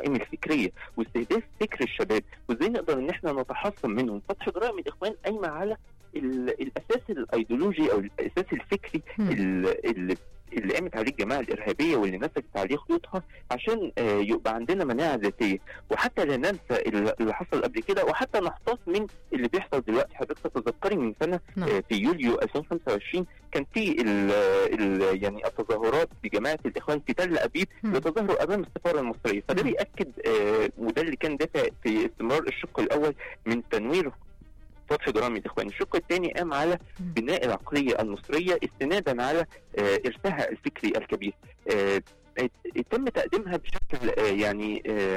القائمه الفكريه واستهداف فكر الشباب وازاي نقدر ان احنا نتحصن منهم فتح جرائم الاخوان قايمه على ال- الاساس الايديولوجي او الاساس الفكري مم. ال- اللي اللي قامت عليه الجماعه الارهابيه واللي نسجت عليه خطوطها عشان آه، يبقى عندنا مناعه ذاتيه وحتى لا ننسى اللي اللي حصل قبل كده وحتى نحتاط من اللي بيحصل دلوقتي حضرتك تتذكري من سنه نعم. آه، في يوليو 2025 كان في ال ال يعني التظاهرات لجماعه الاخوان في تل ابيب مم. بيتظاهروا امام السفاره المصريه فده مم. بياكد آه، وده اللي كان دافع في استمرار الشق الاول من تنوير فتح جرائم الاخوان، الشق الثاني قام على مم. بناء العقليه المصريه استنادا على آه، ارثها الفكري الكبير. آه، يتم تقديمها بشكل آه، يعني آه،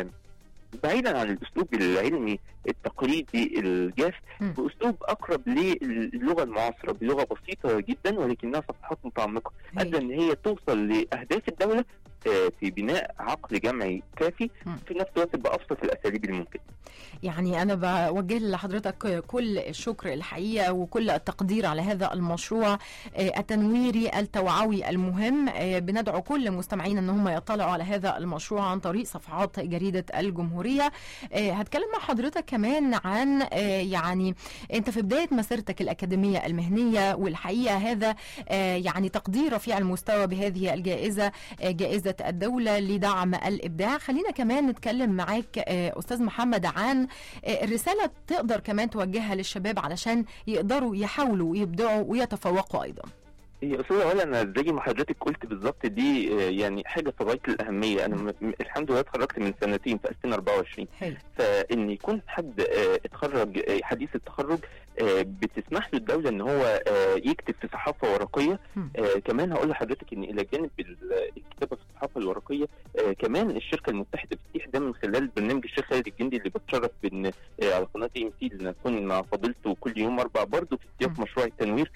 بعيدا عن الاسلوب العلمي التقليدي الجاف مم. باسلوب اقرب للغه المعاصره بلغه بسيطه جدا ولكنها صفحات متعمقه هايل. ادى ان هي توصل لاهداف الدوله آه، في بناء عقل جمعي كافي مم. في نفس الوقت بابسط الاساليب الممكنه. يعني أنا بوجه لحضرتك كل الشكر الحقيقة وكل التقدير على هذا المشروع آه، التنويري التوعوي المهم آه، بندعو كل مستمعينا أن هم يطلعوا على هذا المشروع عن طريق صفحات جريدة الجمهورية آه، هتكلم مع حضرتك كمان عن آه، يعني أنت في بداية مسيرتك الأكاديمية المهنية والحقيقة هذا آه، يعني تقدير رفيع المستوى بهذه الجائزة آه، جائزة الدولة لدعم الإبداع خلينا كمان نتكلم معاك آه، أستاذ محمد عن آه، الرسالة تقدر كمان توجهها للشباب علشان يقدروا يحاولوا يبدعوا ويتفوقوا أيضا هي استاذه ولا انا زي ما حضرتك قلت بالظبط دي آه، يعني حاجه في غايه الاهميه انا م- م- الحمد لله اتخرجت من سنتين في 2024 حلو فان يكون حد آه، اتخرج آه، حديث التخرج آه، بتسمح له الدوله ان هو آه، يكتب في صحافه ورقيه مم. آه، كمان هقول لحضرتك ان الى جانب ال- الكتابه في الصحافه الورقيه آه، كمان الشركه المتحده بتتيح ده من خلال برنامج الشيخ خالد الجندي اللي بتشرف بان آه، على قناه ام سي ان اكون مع فضيلته كل يوم اربع برضه في سياق مم. مشروع التنوير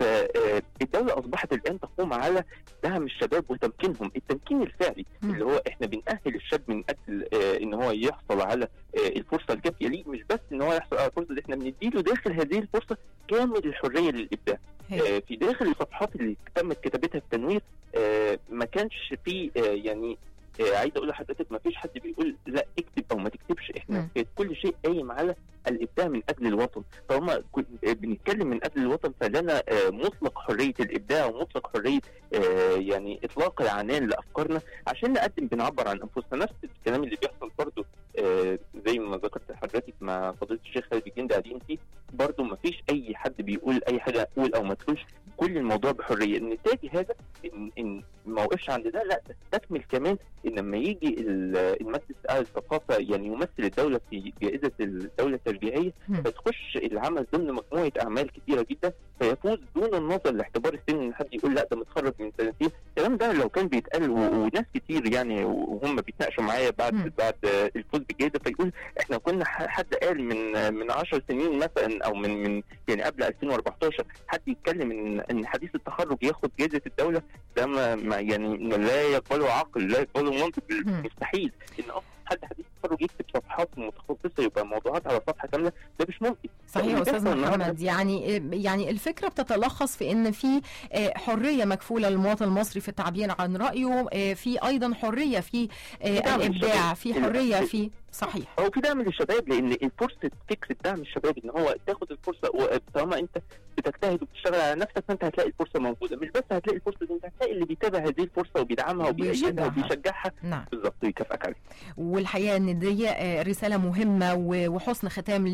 فالدوله اصبحت الان تقوم على دعم الشباب وتمكينهم التمكين الفعلي مم. اللي هو احنا بنأهل الشاب من اجل آه، ان هو يحصل على آه، الفرصه الكافيه ليه مش بس ان هو يحصل على الفرصه اللي احنا بنديله داخل هذه الفرصه كامل الحريه للابداع هايل. آه، في داخل الصفحات اللي تمت كتابتها في التنوير آه، ما كانش في آه، يعني آه، عايز اقول لحضرتك ما فيش حد بيقول لا اكتب او ما تكتبش مم. احنا كانت كل شيء قايم على الابداع من اجل الوطن طالما كن- آه، بنتكلم من اجل الوطن فلنا آه، مطلق حريه الابداع ومطلق حريه آه، يعني اطلاق العنان لافكارنا عشان نقدم بنعبر عن انفسنا نفس الكلام اللي بيحصل برضه آه، زي ما ذكرت لحضرتك مع فضيله الشيخ خالد الجندي قاعدين فيه برضه ما فيش اي حد بيقول اي حاجه قول او ما تقولش كل الموضوع بحريه النتاج هذا ان ان ما وقفش عند ده لا تستكمل كمان ان لما يجي ال- المجلس الاعلى للثقافه يعني يمثل الدوله في جائزه الدوله الترجيحيه مم. فتخش العمل ضمن مجموعه اعمال كثيره جدا فيفوز دون النظر لاعتبار السن ان حد يقول لا ده متخرج من سنتين الكلام ده لو كان بيتقال و- وناس كتير يعني وهم بيتناقشوا معايا بعد مم. بعد الفوز بالجائزه فيقول احنا كنا ح- حد قال من من 10 سنين مثلا او من من يعني قبل 2014 حد يتكلم ان ان حديث التخرج ياخد جائزه الدوله ده ما ما يعني لا يقبله عقل لا يقبله منطق مم. مستحيل ان اصلا حد حديث التخرج يكتب صفحات متخصصه يبقى موضوعات على صفحه كامله ده مش ممكن صحيح يا اللي استاذ بيحصل النهاردة- محمد يعني يعني الفكره بتتلخص في ان في آه، حريه مكفوله للمواطن المصري في التعبير عن رايه آه، في ايضا حريه في آه، دعم الابداع الشباب. في حريه ال- في صحيح هو في دعم للشباب لان فرصه فكره دعم الشباب ان هو تاخد الفرصه وطالما انت بتجتهد وبتشتغل على نفسك فانت هتلاقي الفرصه موجوده مش بس هتلاقي الفرصه دي انت هتلاقي اللي بيتابع هذه الفرصه وبيدعمها وبيأيدها وبيشجعها. وبيشجعها نعم بالظبط ويكافئك عليها والحقيقه ان دي آه، رساله مهمه و- وحسن ختام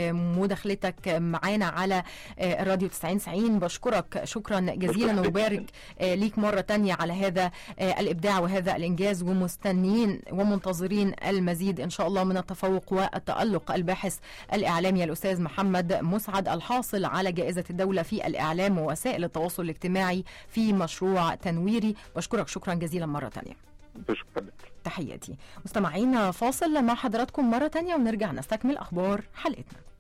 لمداخلتك معانا على آه، الراديو 90 90 بشكرك شكرا جزيلا بشكرك وبارك آه، ليك مره تانية على هذا آه، الابداع وهذا الانجاز ومستنيين ومنتظرين المزيد ان شاء الله من التفوق والتالق الباحث الاعلامي الاستاذ محمد مسعد الحاصل على جائزه الدوله في الاعلام ووسائل التواصل الاجتماعي في مشروع تنويري بشكرك شكرا جزيلا مره تانية بشكرك تحياتي مستمعينا فاصل مع حضراتكم مرة تانية ونرجع نستكمل أخبار حلقتنا